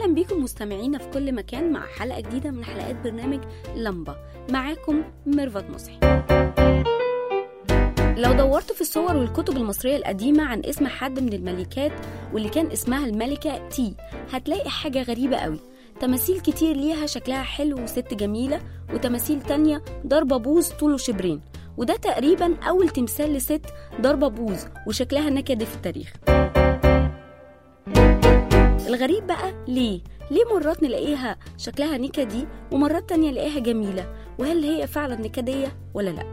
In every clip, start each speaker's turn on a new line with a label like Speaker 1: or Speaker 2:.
Speaker 1: أهلا بيكم مستمعينا في كل مكان مع حلقة جديدة من حلقات برنامج لمبة معاكم ميرفت مصحي لو دورتوا في الصور والكتب المصرية القديمة عن اسم حد من الملكات واللي كان اسمها الملكة تي هتلاقي حاجة غريبة قوي تماثيل كتير ليها شكلها حلو وست جميلة وتماثيل تانية ضربة بوز طوله شبرين وده تقريبا أول تمثال لست ضربة بوز وشكلها نكدي في التاريخ الغريب بقى ليه؟ ليه مرات نلاقيها شكلها نكدي ومرات تانية نلاقيها جميلة وهل هي فعلا نكدية ولا لأ؟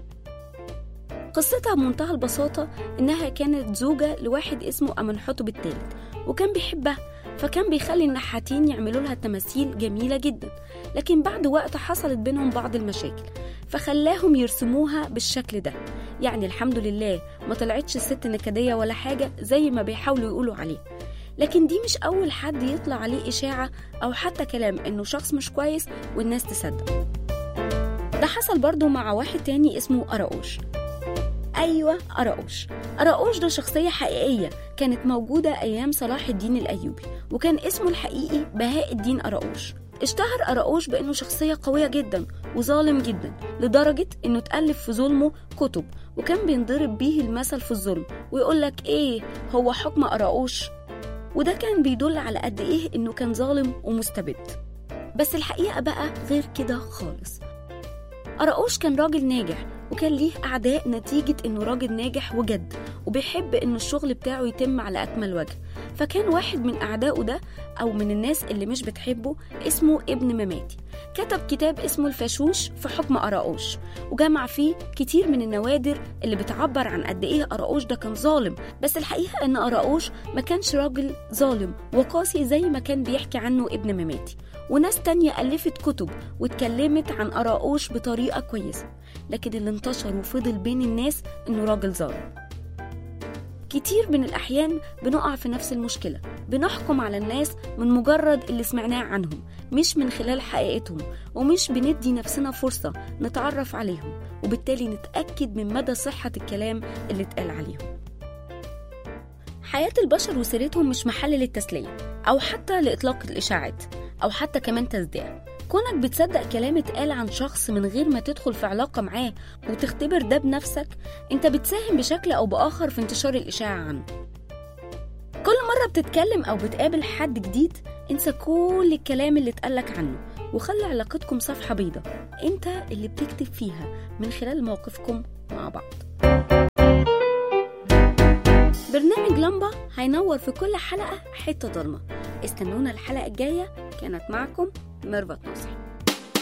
Speaker 1: قصتها بمنتهى البساطة إنها كانت زوجة لواحد اسمه أمنحتب الثالث وكان بيحبها فكان بيخلي النحاتين يعملوا لها تماثيل جميلة جدا لكن بعد وقت حصلت بينهم بعض المشاكل فخلاهم يرسموها بالشكل ده يعني الحمد لله ما طلعتش الست نكدية ولا حاجة زي ما بيحاولوا يقولوا عليه لكن دي مش أول حد يطلع عليه إشاعة أو حتى كلام إنه شخص مش كويس والناس تصدق ده حصل برضو مع واحد تاني اسمه أراوش أيوة أراوش أراوش ده شخصية حقيقية كانت موجودة أيام صلاح الدين الأيوبي وكان اسمه الحقيقي بهاء الدين أراوش اشتهر أراوش بأنه شخصية قوية جدا وظالم جدا لدرجة أنه اتألف في ظلمه كتب وكان بينضرب بيه المثل في الظلم ويقولك إيه هو حكم أراوش وده كان بيدل على قد إيه إنه كان ظالم ومستبد بس الحقيقة بقى غير كده خالص أراوش كان راجل ناجح وكان ليه أعداء نتيجة إنه راجل ناجح وجد وبيحب إن الشغل بتاعه يتم على أكمل وجه فكان واحد من أعدائه ده أو من الناس اللي مش بتحبه اسمه ابن مماتي كتب كتاب اسمه الفاشوش في حكم أراوش وجمع فيه كتير من النوادر اللي بتعبر عن قد إيه أراوش ده كان ظالم بس الحقيقة إن أراوش ما كانش راجل ظالم وقاسي زي ما كان بيحكي عنه ابن مماتي وناس تانية ألفت كتب واتكلمت عن أراؤوش بطريقة كويسة لكن اللي انتشر وفضل بين الناس إنه راجل ظالم كتير من الأحيان بنقع في نفس المشكلة بنحكم على الناس من مجرد اللي سمعناه عنهم مش من خلال حقيقتهم ومش بندي نفسنا فرصة نتعرف عليهم وبالتالي نتأكد من مدى صحة الكلام اللي اتقال عليهم حياة البشر وسيرتهم مش محل للتسلية أو حتى لإطلاق الإشاعات أو حتى كمان تصديق كونك بتصدق كلام اتقال عن شخص من غير ما تدخل في علاقة معاه وتختبر ده بنفسك انت بتساهم بشكل أو بآخر في انتشار الإشاعة عنه كل مرة بتتكلم أو بتقابل حد جديد انسى كل الكلام اللي اتقالك عنه وخلي علاقتكم صفحة بيضة انت اللي بتكتب فيها من خلال موقفكم مع بعض برنامج لمبة هينور في كل حلقة حتة ضلمة استنونا الحلقة الجاية كانت معكم ميرفت نصر